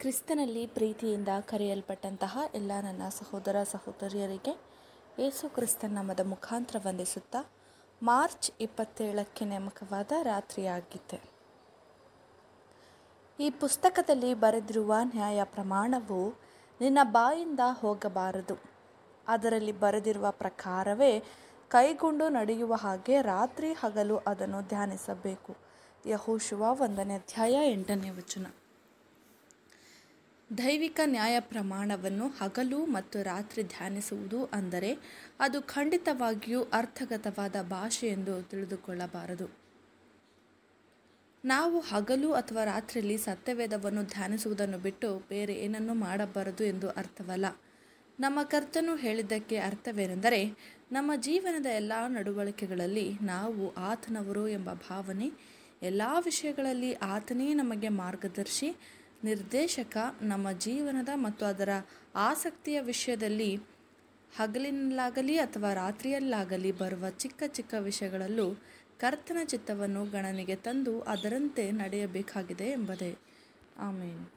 ಕ್ರಿಸ್ತನಲ್ಲಿ ಪ್ರೀತಿಯಿಂದ ಕರೆಯಲ್ಪಟ್ಟಂತಹ ಎಲ್ಲ ನನ್ನ ಸಹೋದರ ಸಹೋದರಿಯರಿಗೆ ಯೇಸು ಕ್ರಿಸ್ತನ ನಾಮದ ಮುಖಾಂತರ ವಂದಿಸುತ್ತಾ ಮಾರ್ಚ್ ಇಪ್ಪತ್ತೇಳಕ್ಕೆ ನೇಮಕವಾದ ರಾತ್ರಿಯಾಗಿತ್ತೆ ಈ ಪುಸ್ತಕದಲ್ಲಿ ಬರೆದಿರುವ ನ್ಯಾಯ ಪ್ರಮಾಣವು ನಿನ್ನ ಬಾಯಿಂದ ಹೋಗಬಾರದು ಅದರಲ್ಲಿ ಬರೆದಿರುವ ಪ್ರಕಾರವೇ ಕೈಗೊಂಡು ನಡೆಯುವ ಹಾಗೆ ರಾತ್ರಿ ಹಗಲು ಅದನ್ನು ಧ್ಯಾನಿಸಬೇಕು ಯಹೋಶುವ ಒಂದನೇ ಅಧ್ಯಾಯ ಎಂಟನೇ ವಚನ ದೈವಿಕ ನ್ಯಾಯ ಪ್ರಮಾಣವನ್ನು ಹಗಲು ಮತ್ತು ರಾತ್ರಿ ಧ್ಯಾನಿಸುವುದು ಅಂದರೆ ಅದು ಖಂಡಿತವಾಗಿಯೂ ಅರ್ಥಗತವಾದ ಭಾಷೆ ಎಂದು ತಿಳಿದುಕೊಳ್ಳಬಾರದು ನಾವು ಹಗಲು ಅಥವಾ ರಾತ್ರಿಯಲ್ಲಿ ಸತ್ಯವೇದವನ್ನು ಧ್ಯಾನಿಸುವುದನ್ನು ಬಿಟ್ಟು ಬೇರೆ ಏನನ್ನೂ ಮಾಡಬಾರದು ಎಂದು ಅರ್ಥವಲ್ಲ ನಮ್ಮ ಕರ್ತನು ಹೇಳಿದ್ದಕ್ಕೆ ಅರ್ಥವೇನೆಂದರೆ ನಮ್ಮ ಜೀವನದ ಎಲ್ಲ ನಡವಳಿಕೆಗಳಲ್ಲಿ ನಾವು ಆತನವರು ಎಂಬ ಭಾವನೆ ಎಲ್ಲ ವಿಷಯಗಳಲ್ಲಿ ಆತನೇ ನಮಗೆ ಮಾರ್ಗದರ್ಶಿ ನಿರ್ದೇಶಕ ನಮ್ಮ ಜೀವನದ ಮತ್ತು ಅದರ ಆಸಕ್ತಿಯ ವಿಷಯದಲ್ಲಿ ಹಗಲಿನಲ್ಲಾಗಲಿ ಅಥವಾ ರಾತ್ರಿಯಲ್ಲಾಗಲಿ ಬರುವ ಚಿಕ್ಕ ಚಿಕ್ಕ ವಿಷಯಗಳಲ್ಲೂ ಕರ್ತನ ಚಿತ್ತವನ್ನು ಗಣನೆಗೆ ತಂದು ಅದರಂತೆ ನಡೆಯಬೇಕಾಗಿದೆ ಎಂಬುದೇ ಆಮೇನ್